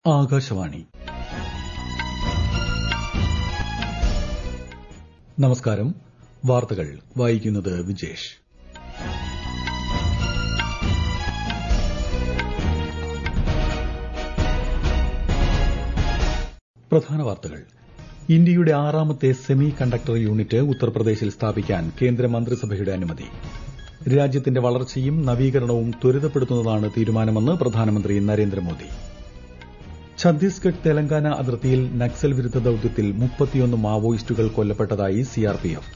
ആകാശവാണി നമസ്കാരം വാർത്തകൾ വായിക്കുന്നത് വിജേഷ് പ്രധാന വാർത്തകൾ ഇന്ത്യയുടെ ആറാമത്തെ സെമി കണ്ടക്ടർ യൂണിറ്റ് ഉത്തർപ്രദേശിൽ സ്ഥാപിക്കാൻ കേന്ദ്ര മന്ത്രിസഭയുടെ അനുമതി രാജ്യത്തിന്റെ വളർച്ചയും നവീകരണവും ത്വരിതപ്പെടുത്തുന്നതാണ് തീരുമാനമെന്ന് പ്രധാനമന്ത്രി നരേന്ദ്രമോദി ഛത്തീസ്ഗഡ് തെലങ്കാന അതിർത്തിയിൽ നക്സൽ വിരുദ്ധ ദൌത്യത്തിൽ മുപ്പത്തിയൊന്ന് മാവോയിസ്റ്റുകൾ കൊല്ലപ്പെട്ടതായി സിആർപിഎഫ്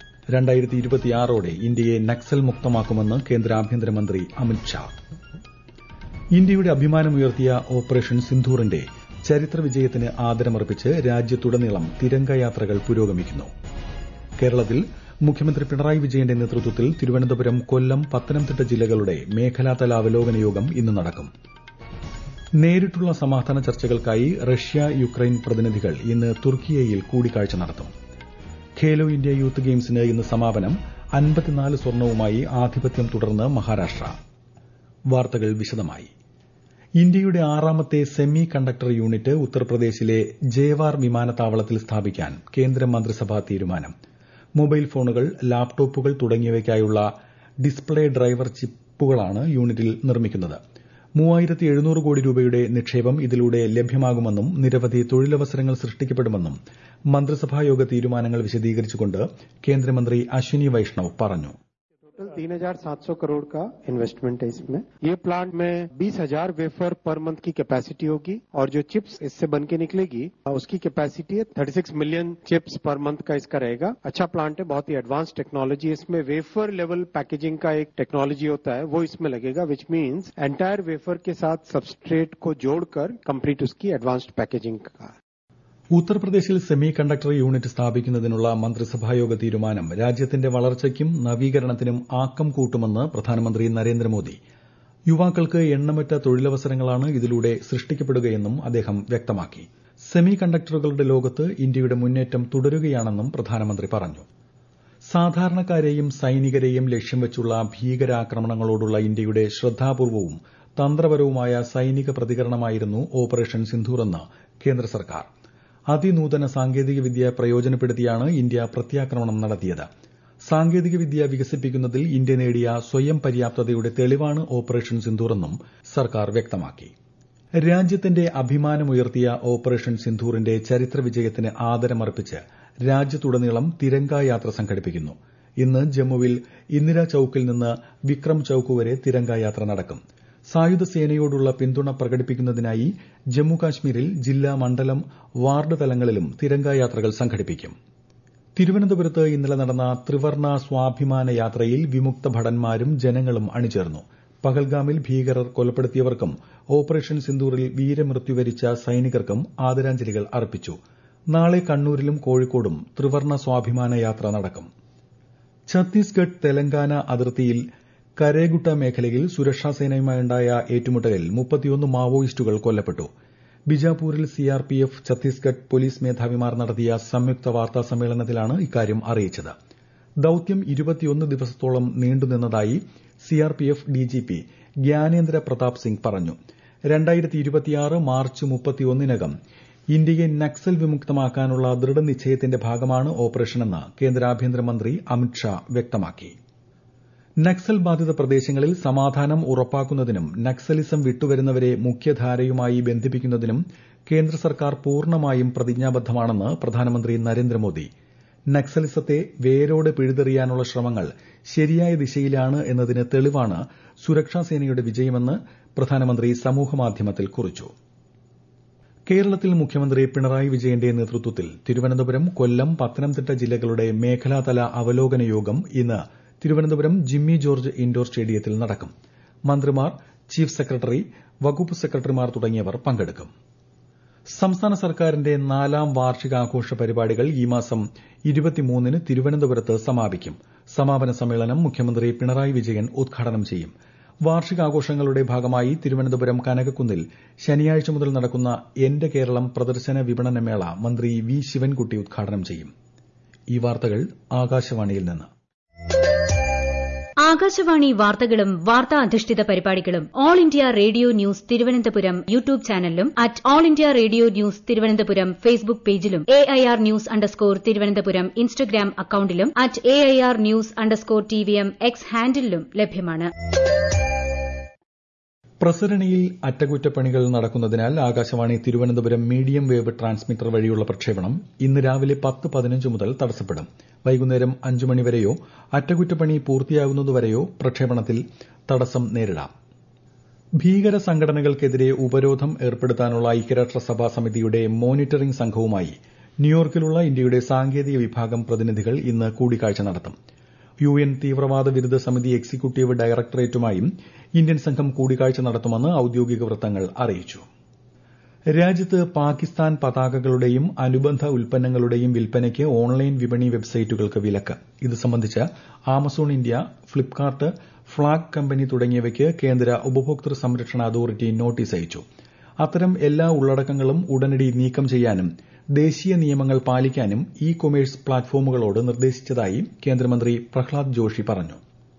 ഓടെ ഇന്ത്യയെ നക്സൽ മുക്തമാക്കുമെന്ന് കേന്ദ്ര ആഭ്യന്തരമന്ത്രി അമിത് ഷാ ഇന്ത്യയുടെ അഭിമാനമുയർത്തിയ ഓപ്പറേഷൻ സിന്ധൂറിന്റെ ചരിത്ര വിജയത്തിന് ആദരമർപ്പിച്ച് രാജ്യത്തുടനീളം തിരംഗയാത്രകൾ പുരോഗമിക്കുന്നു കേരളത്തിൽ മുഖ്യമന്ത്രി പിണറായി വിജയന്റെ നേതൃത്വത്തിൽ തിരുവനന്തപുരം കൊല്ലം പത്തനംതിട്ട ജില്ലകളുടെ മേഖലാതല അവലോകന യോഗം ഇന്ന് നടക്കും നേരിട്ടുള്ള സമാധാന ചർച്ചകൾക്കായി റഷ്യ യുക്രൈൻ പ്രതിനിധികൾ ഇന്ന് തുർക്കിയയിൽ കൂടിക്കാഴ്ച നടത്തും ഖേലോ ഇന്ത്യ യൂത്ത് ഗെയിംസിന് ഇന്ന് സമാപനം അൻപത്തിനാല് സ്വർണവുമായി ആധിപത്യം തുടർന്ന് മഹാരാഷ്ട്ര വാർത്തകൾ വിശദമായി ഇന്ത്യയുടെ ആറാമത്തെ സെമി കണ്ടക്ടർ യൂണിറ്റ് ഉത്തർപ്രദേശിലെ ജേവാർ വിമാനത്താവളത്തിൽ സ്ഥാപിക്കാൻ കേന്ദ്ര മന്ത്രിസഭാ തീരുമാനം മൊബൈൽ ഫോണുകൾ ലാപ്ടോപ്പുകൾ തുടങ്ങിയവയ്ക്കായുള്ള ഡിസ്പ്ലേ ഡ്രൈവർ ചിപ്പുകളാണ് യൂണിറ്റിൽ നിർമ്മിക്കുന്നത് മൂവായിരത്തി എഴുന്നൂറ് കോടി രൂപയുടെ നിക്ഷേപം ഇതിലൂടെ ലഭ്യമാകുമെന്നും നിരവധി തൊഴിലവസരങ്ങൾ സൃഷ്ടിക്കപ്പെടുമെന്നും മന്ത്രിസഭായോഗ തീരുമാനങ്ങൾ വിശദീകരിച്ചുകൊണ്ട് കേന്ദ്രമന്ത്രി അശ്വിനി വൈഷ്ണവ് പറഞ്ഞു टोटल तीन हजार सात सौ करोड़ का इन्वेस्टमेंट है इसमें ये प्लांट में बीस हजार वेफर पर मंथ की कैपेसिटी होगी और जो चिप्स इससे बन के निकलेगी उसकी कैपेसिटी है thirty six million chips per month का इसका रहेगा अच्छा प्लांट है बहुत ही एडवांस टेक्नोलॉजी इसमें वेफर लेवल पैकेजिंग का एक टेक्नोलॉजी होता है वो इसमें लगेगा विच मीन्स एंटायर वेफर के साथ सबस्ट्रेट को जोड़कर कंप्लीट उसकी एडवांस्ड पैकेजिंग का ഉത്തർപ്രദേശിൽ സെമി കണ്ടക്ടർ യൂണിറ്റ് സ്ഥാപിക്കുന്നതിനുള്ള മന്ത്രിസഭായോഗ തീരുമാനം രാജ്യത്തിന്റെ വളർച്ചയ്ക്കും നവീകരണത്തിനും ആക്കം കൂട്ടുമെന്ന് പ്രധാനമന്ത്രി നരേന്ദ്രമോദി യുവാക്കൾക്ക് എണ്ണമറ്റ തൊഴിലവസരങ്ങളാണ് ഇതിലൂടെ സൃഷ്ടിക്കപ്പെടുകയെന്നും അദ്ദേഹം വ്യക്തമാക്കി സെമി കണ്ടക്ടറുകളുടെ ലോകത്ത് ഇന്ത്യയുടെ മുന്നേറ്റം തുടരുകയാണെന്നും പ്രധാനമന്ത്രി പറഞ്ഞു സാധാരണക്കാരെയും സൈനികരെയും ലക്ഷ്യം വെച്ചുള്ള ഭീകരാക്രമണങ്ങളോടുള്ള ഇന്ത്യയുടെ ശ്രദ്ധാപൂർവവും തന്ത്രപരവുമായ സൈനിക പ്രതികരണമായിരുന്നു ഓപ്പറേഷൻ സിന്ധൂറെന്ന് കേന്ദ്ര സർക്കാർ അതിനൂതന സാങ്കേതികവിദ്യ പ്രയോജനപ്പെടുത്തിയാണ് ഇന്ത്യ പ്രത്യാക്രമണം നടത്തിയത് സാങ്കേതികവിദ്യ വികസിപ്പിക്കുന്നതിൽ ഇന്ത്യ നേടിയ സ്വയം പര്യാപ്തതയുടെ തെളിവാണ് ഓപ്പറേഷൻ സിന്ധൂറെന്നും സർക്കാർ വ്യക്തമാക്കി രാജ്യത്തിന്റെ അഭിമാനമുയർത്തിയ ഓപ്പറേഷൻ സിന്ധൂറിന്റെ ചരിത്ര വിജയത്തിന് ആദരമർപ്പിച്ച് രാജ്യത്തുടനീളം തിരങ്കായാത്ര സംഘടിപ്പിക്കുന്നു ഇന്ന് ജമ്മുവിൽ ഇന്ദിര ചൌക്കിൽ നിന്ന് വിക്രം ചൌക്ക് വരെ തിരങ്കായാത്ര നടക്കും സായുധ സേനയോടുള്ള പിന്തുണ പ്രകടിപ്പിക്കുന്നതിനായി ജമ്മു കാശ്മീരിൽ ജില്ലാ മണ്ഡലം വാർഡ് തലങ്ങളിലും തിരങ്കായാത്രകൾ സംഘടിപ്പിക്കും തിരുവനന്തപുരത്ത് ഇന്നലെ നടന്ന ത്രിവർണ സ്വാഭിമാന യാത്രയിൽ വിമുക്ത ഭടന്മാരും ജനങ്ങളും അണിചേർന്നു പഹൽഗാമിൽ ഭീകരർ കൊലപ്പെടുത്തിയവർക്കും ഓപ്പറേഷൻ സിന്ദൂറിൽ വീരമൃത്യു വരിച്ച സൈനികർക്കും ആദരാഞ്ജലികൾ അർപ്പിച്ചു നാളെ കണ്ണൂരിലും കോഴിക്കോടും ത്രിവർണ സ്വാഭിമാന യാത്ര നടക്കും ഛത്തീസ്ഗഡ് തെലങ്കാന അതിർത്തിയിൽ കരേഗുട്ട മേഖലയിൽ സുരക്ഷാസേനയുമായുണ്ടായ ഏറ്റുമുട്ടലിൽ മുപ്പത്തിയൊന്ന് മാവോയിസ്റ്റുകൾ കൊല്ലപ്പെട്ടു ബിജാപൂരിൽ സിആർപിഎഫ് ഛത്തീസ്ഗഡ് പോലീസ് മേധാവിമാർ നടത്തിയ സംയുക്ത വാർത്താ സമ്മേളനത്തിലാണ് ഇക്കാര്യം അറിയിച്ചത് ദൌത്യം ഇരുപത്തിയൊന്ന് ദിവസത്തോളം നീണ്ടുനിന്നതായി സിആർപിഎഫ് ഡിജിപി ഗ്യാനേന്ദ്ര പ്രതാപ് സിംഗ് പറഞ്ഞു മാർച്ച് മുപ്പത്തിയൊന്നിനകം ഇന്ത്യയെ നക്സൽ വിമുക്തമാക്കാനുള്ള ദൃഢനിശ്ചയത്തിന്റെ ഭാഗമാണ് ഓപ്പറേഷനെന്ന് കേന്ദ്ര ആഭ്യന്തരമന്ത്രി അമിത് ഷാ വ്യക്തമാക്കി നക്സൽ ബാധിത പ്രദേശങ്ങളിൽ സമാധാനം ഉറപ്പാക്കുന്നതിനും നക്സലിസം വിട്ടുവരുന്നവരെ മുഖ്യധാരയുമായി ബന്ധിപ്പിക്കുന്നതിനും കേന്ദ്ര സർക്കാർ പൂർണ്ണമായും പ്രതിജ്ഞാബദ്ധമാണെന്ന് പ്രധാനമന്ത്രി നരേന്ദ്രമോദി നക്സലിസത്തെ വേരോടെ പിഴുതെറിയാനുള്ള ശ്രമങ്ങൾ ശരിയായ ദിശയിലാണ് എന്നതിന് തെളിവാണ് സുരക്ഷാസേനയുടെ വിജയമെന്ന് പ്രധാനമന്ത്രി സമൂഹമാധ്യമത്തിൽ കുറിച്ചു കേരളത്തിൽ മുഖ്യമന്ത്രി പിണറായി വിജയന്റെ നേതൃത്വത്തിൽ തിരുവനന്തപുരം കൊല്ലം പത്തനംതിട്ട ജില്ലകളുടെ മേഖലാതല അവലോകന യോഗം ഇന്ന് തിരുവനന്തപുരം ജിമ്മി ജോർജ് ഇൻഡോർ സ്റ്റേഡിയത്തിൽ നടക്കും മന്ത്രിമാർ ചീഫ് സെക്രട്ടറി വകുപ്പ് സെക്രട്ടറിമാർ തുടങ്ങിയവർ പങ്കെടുക്കും സംസ്ഥാന സർക്കാരിന്റെ നാലാം വാർഷികാഘോഷ പരിപാടികൾ ഈ മാസം ന് തിരുവനന്തപുരത്ത് സമാപിക്കും സമാപന സമ്മേളനം മുഖ്യമന്ത്രി പിണറായി വിജയൻ ഉദ്ഘാടനം ചെയ്യും വാർഷികാഘോഷങ്ങളുടെ ഭാഗമായി തിരുവനന്തപുരം കനകക്കുന്നിൽ ശനിയാഴ്ച മുതൽ നടക്കുന്ന എന്റെ കേരളം പ്രദർശന വിപണന മേള മന്ത്രി വി ശിവൻകുട്ടി ഉദ്ഘാടനം ചെയ്യും ഈ വാർത്തകൾ ആകാശവാണിയിൽ നിന്ന് ആകാശവാണി വാർത്തകളും വാർത്താ അധിഷ്ഠിത പരിപാടികളും all India radio news Thiruvananthapuram YouTube ചാനലിലും at all India radio news Thiruvananthapuram Facebook പേജിലും A I R news underscore Thiruvananthapuram Instagram അക്കൌണ്ടിലും at A I R news underscore T V M X ഹാൻഡിലും ലഭ്യമാണ് പ്രസരണിയിൽ അറ്റകുറ്റപ്പണികൾ നടക്കുന്നതിനാൽ Akashvani Thiruvananthapuram medium wave transmitter വഴിയുള്ള പ്രക്ഷേപണം ഇന്ന് രാവിലെ പത്ത് പതിനഞ്ച് മുതൽ തടസ്സപ്പെടും വൈകുന്നേരം അഞ്ച് മണിവരെയോ അറ്റകുറ്റപ്പണി പൂർത്തിയാകുന്നതുവരെയോ പ്രക്ഷേപണത്തിൽ തടസ്സം നേരിടാം ഭീകര സംഘടനകൾക്കെതിരെ ഉപരോധം ഏർപ്പെടുത്താനുള്ള ഐക്യരാഷ്ട്രസഭാ സമിതിയുടെ മോണിറ്ററിംഗ് സംഘവുമായി ന്യൂയോർക്കിലുള്ള ഇന്ത്യയുടെ സാങ്കേതിക വിഭാഗം പ്രതിനിധികൾ ഇന്ന് കൂടിക്കാഴ്ച നടത്തും യു എൻ തീവ്രവാദ വിരുദ്ധ സമിതി എക്സിക്യൂട്ടീവ് ഡയറക്ടറേറ്റുമായും ഇന്ത്യൻ സംഘം കൂടിക്കാഴ്ച നടത്തുമെന്ന് ഔദ്യോഗിക വൃത്തങ്ങൾ അറിയിച്ചു രാജ്യത്ത് പാകിസ്ഥാൻ പതാകകളുടെയും അനുബന്ധ ഉൽപ്പന്നങ്ങളുടെയും വിൽപ്പനയ്ക്ക് ഓൺലൈൻ വിപണി വെബ്സൈറ്റുകൾക്ക് വിലക്ക് ഇത് സംബന്ധിച്ച് Amazon India Flipkart flag company തുടങ്ങിയവയ്ക്ക് കേന്ദ്ര ഉപഭോക്തൃ സംരക്ഷണ അതോറിറ്റി നോട്ടീസ് അയച്ചു അത്തരം എല്ലാ ഉള്ളടക്കങ്ങളും ഉടനടി നീക്കം ചെയ്യാനും ദേശീയ നിയമങ്ങൾ പാലിക്കാനും ഇ കൊമേഴ്സ് പ്ലാറ്റ്ഫോമുകളോട് നിർദ്ദേശിച്ചതായി കേന്ദ്രമന്ത്രി പ്രഹ്ലാദ് ജോഷി പറഞ്ഞു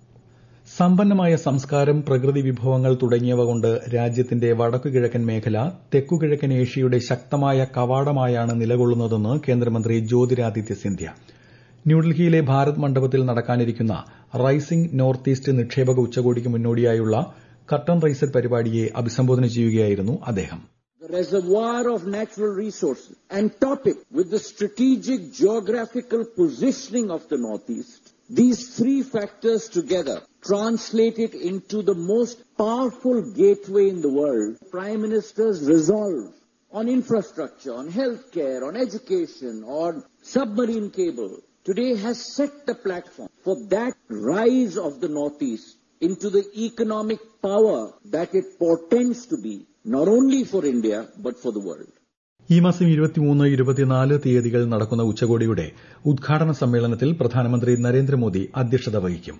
സമ്പന്നമായ സംസ്കാരം പ്രകൃതി വിഭവങ്ങൾ തുടങ്ങിയവ കൊണ്ട് രാജ്യത്തിന്റെ വടക്കുകിഴക്കൻ മേഖല തെക്കുകിഴക്കൻ ഏഷ്യയുടെ ശക്തമായ കവാടമായാണ് നിലകൊള്ളുന്നതെന്ന് കേന്ദ്രമന്ത്രി ജ്യോതിരാദിത്യ സിന്ധ്യ ന്യൂഡൽഹിയിലെ ഭാരത് മണ്ഡപത്തിൽ നടക്കാനിരിക്കുന്ന റൈസിംഗ് നോർത്ത് ഈസ്റ്റ് നിക്ഷേപക ഉച്ചകോടിക്ക് മുന്നോടിയായുള്ള കർട്ടൻ റൈസർ പരിപാടിയെ അഭിസംബോധന ചെയ്യുകയായിരുന്നു അദ്ദേഹം the reservoir of natural resources, and top it with the strategic geographical positioning of the Northeast. These three factors together translate it into the most powerful gateway in the world. Prime Minister's resolve on infrastructure, on healthcare, on education, on submarine cable today has set the platform for that rise of the Northeast into the economic power that it portends to be not only for India, but for the world. ഈ മാസം ഇരുപത്തിമൂന്ന് ഇരുപത്തിനാല് തീയതികൾ നടക്കുന്ന ഉച്ചകോടിയുടെ ഉദ്ഘാടന സമ്മേളനത്തിൽ പ്രധാനമന്ത്രി നരേന്ദ്രമോദി അധ്യക്ഷത വഹിക്കും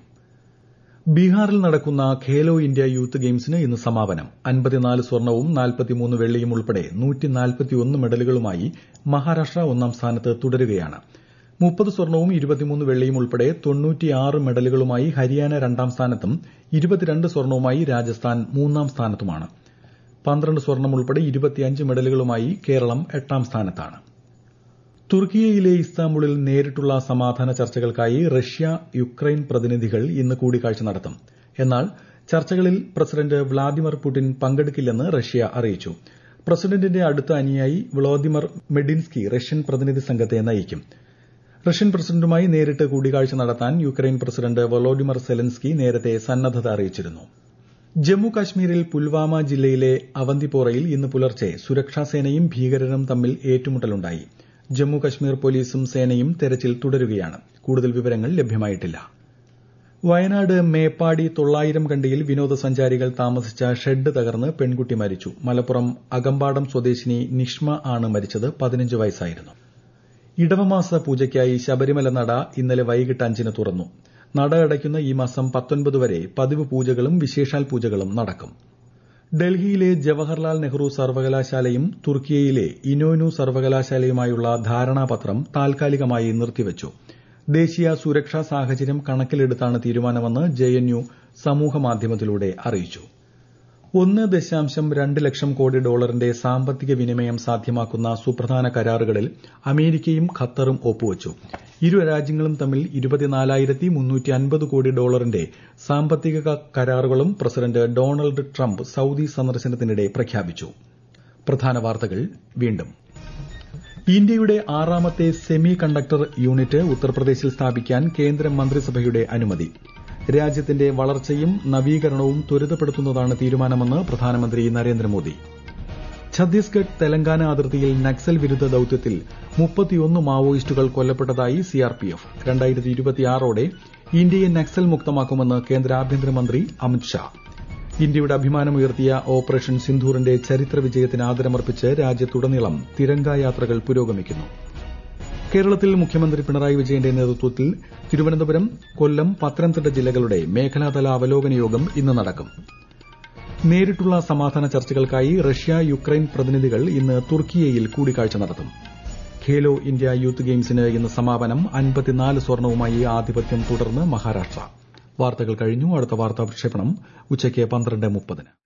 ബീഹാറിൽ നടക്കുന്ന ഖേലോ ഇന്ത്യ യൂത്ത് ഗെയിംസിന് ഇന്ന് സമാപനം അൻപത്തിനാല് സ്വർണവും നാൽപ്പത്തിമൂന്ന് വെള്ളിയും ഉൾപ്പെടെ നൂറ്റിനാൽപ്പത്തിയൊന്ന് മെഡലുകളുമായി മഹാരാഷ്ട്ര ഒന്നാം സ്ഥാനത്ത് തുടരുകയാണ് മുപ്പത് സ്വർണവും ഇരുപത്തിമൂന്ന് വെള്ളിയും ഉൾപ്പെടെ തൊണ്ണൂറ്റിയാറ് മെഡലുകളുമായി ഹരിയാന രണ്ടാം സ്ഥാനത്തും ഇരുപത്തിരണ്ട് സ്വർണവുമായി രാജസ്ഥാൻ മൂന്നാം സ്ഥാനത്തുമാണ് പന്ത്രണ്ട് സ്വർണം ഉൾപ്പെടെ ഇരുപത്തിയഞ്ച് മെഡലുകളുമായി കേരളം എട്ടാം സ്ഥാനത്താണ് തുർക്കിയയിലെ ഇസ്താംബുളിൽ നേരിട്ടുള്ള സമാധാന ചർച്ചകൾക്കായി റഷ്യ യുക്രൈൻ പ്രതിനിധികൾ ഇന്ന് കൂടിക്കാഴ്ച നടത്തും എന്നാൽ ചർച്ചകളിൽ പ്രസിഡന്റ് വ്ളാദിമിർ പുടിൻ പങ്കെടുക്കില്ലെന്ന് റഷ്യ അറിയിച്ചു പ്രസിഡന്റിന്റെ അടുത്ത അനുയായി വ്ളാദിമിർ മെഡിൻസ്കി റഷ്യൻ പ്രതിനിധി സംഘത്തെ നയിക്കും റഷ്യൻ പ്രസിഡന്റുമായി നേരിട്ട് കൂടിക്കാഴ്ച നടത്താൻ യുക്രൈൻ പ്രസിഡന്റ് വൊളോഡിമർ സെലൻസ്കി നേരത്തെ സന്നദ്ധത അറിയിച്ചിരുന്നു ജമ്മു കാശ്മീരിൽ പുൽവാമ ജില്ലയിലെ അവന്തിപ്പോറയിൽ ഇന്ന് പുലർച്ചെ സുരക്ഷാസേനയും ഭീകരരും തമ്മിൽ ഏറ്റുമുട്ടലുണ്ടായി ജമ്മു കശ്മീർ പോലീസും സേനയും തെരച്ചിൽ തുടരുകയാണ് കൂടുതൽ വിവരങ്ങൾ ലഭ്യമായിട്ടില്ല വയനാട് മേപ്പാടി തൊള്ളായിരം കണ്ടിയിൽ വിനോദസഞ്ചാരികൾ താമസിച്ച ഷെഡ് തകർന്ന് പെൺകുട്ടി മരിച്ചു മലപ്പുറം അകമ്പാടം സ്വദേശിനി നിഷ്മ ആണ് മരിച്ചത് പതിനഞ്ച് വയസ്സായിരുന്നു ഇടവമാസ പൂജയ്ക്കായി ശബരിമല നട ഇന്നലെ വൈകിട്ട് അഞ്ചിന് തുറന്നു നട അടയ്ക്കുന്ന ഈ മാസം പത്തൊൻപത് വരെ പതിവ് പൂജകളും വിശേഷാൽ പൂജകളും നടക്കും ഡൽഹിയിലെ ജവഹർലാൽ നെഹ്റു സർവകലാശാലയും തുർക്കിയയിലെ ഇനോനു സർവകലാശാലയുമായുള്ള ധാരണാപത്രം താൽക്കാലികമായി നിർത്തിവച്ചു ദേശീയ സുരക്ഷാ സാഹചര്യം കണക്കിലെടുത്താണ് തീരുമാനമെന്ന് ജെഎൻയു സമൂഹമാധ്യമത്തിലൂടെ അറിയിച്ചു ഒന്ന് ദശാംശം രണ്ട് ലക്ഷം കോടി ഡോളറിന്റെ സാമ്പത്തിക വിനിമയം സാധ്യമാക്കുന്ന സുപ്രധാന കരാറുകളിൽ അമേരിക്കയും ഖത്തറും ഒപ്പുവച്ചു ഇരു രാജ്യങ്ങളും തമ്മിൽ ഇരുപത്തിനാലായിരത്തി മുന്നൂറ്റി അൻപത് കോടി ഡോളറിന്റെ സാമ്പത്തിക കരാറുകളും പ്രസിഡന്റ് ഡൊണാൾഡ് ട്രംപ് സൌദി സന്ദർശനത്തിനിടെ പ്രഖ്യാപിച്ചു പ്രധാന വാർത്തകൾ വീണ്ടും ഇന്ത്യയുടെ ആറാമത്തെ സെമി കണ്ടക്ടർ യൂണിറ്റ് ഉത്തർപ്രദേശിൽ സ്ഥാപിക്കാൻ കേന്ദ്ര മന്ത്രിസഭയുടെ അനുമതി രാജ്യത്തിന്റെ വളർച്ചയും നവീകരണവും ത്വരിതപ്പെടുത്തുന്നതാണ് തീരുമാനമെന്ന് പ്രധാനമന്ത്രി നരേന്ദ്രമോദി ഛത്തീസ്ഗഡ് തെലങ്കാന അതിർത്തിയിൽ നക്സൽ വിരുദ്ധ ദൌത്യത്തിൽ മുപ്പത്തിയൊന്ന് മാവോയിസ്റ്റുകൾ കൊല്ലപ്പെട്ടതായി സിആർപിഎഫ് രണ്ടായിരത്തി ഇരുപത്തിയാറോടെ ഇന്ത്യയെ നക്സൽ മുക്തമാക്കുമെന്ന് കേന്ദ്ര ആഭ്യന്തരമന്ത്രി അമിത്ഷാ ഇന്ത്യയുടെ അഭിമാനമുയർത്തിയ ഓപ്പറേഷൻ സിന്ധൂറിന്റെ ചരിത്ര വിജയത്തിന് ആദരമർപ്പിച്ച് രാജ്യത്തുടനീളം തിരങ്കായാത്രകൾ പുരോഗമിക്കുന്നു കേരളത്തിൽ മുഖ്യമന്ത്രി പിണറായി വിജയന്റെ നേതൃത്വത്തിൽ തിരുവനന്തപുരം കൊല്ലം പത്തനംതിട്ട ജില്ലകളുടെ മേഖലാതല അവലോകന യോഗം ഇന്ന് നടക്കും നേരിട്ടുള്ള സമാധാന ചർച്ചകൾക്കായി റഷ്യ യുക്രൈൻ പ്രതിനിധികൾ ഇന്ന് തുർക്കിയയിൽ കൂടിക്കാഴ്ച നടത്തും ഖേലോ ഇന്ത്യ യൂത്ത് ഗെയിംസിന് ഇന്ന് സമാപനം അൻപത്തിനാല് സ്വർണവുമായി ആധിപത്യം തുടർന്ന് മഹാരാഷ്ട്ര വാർത്തകൾ കഴിഞ്ഞു അടുത്ത വാർത്താ പ്രക്ഷേപണം ഉച്ചയ്ക്ക് പന്ത്രണ്ട് മുപ്പതിന്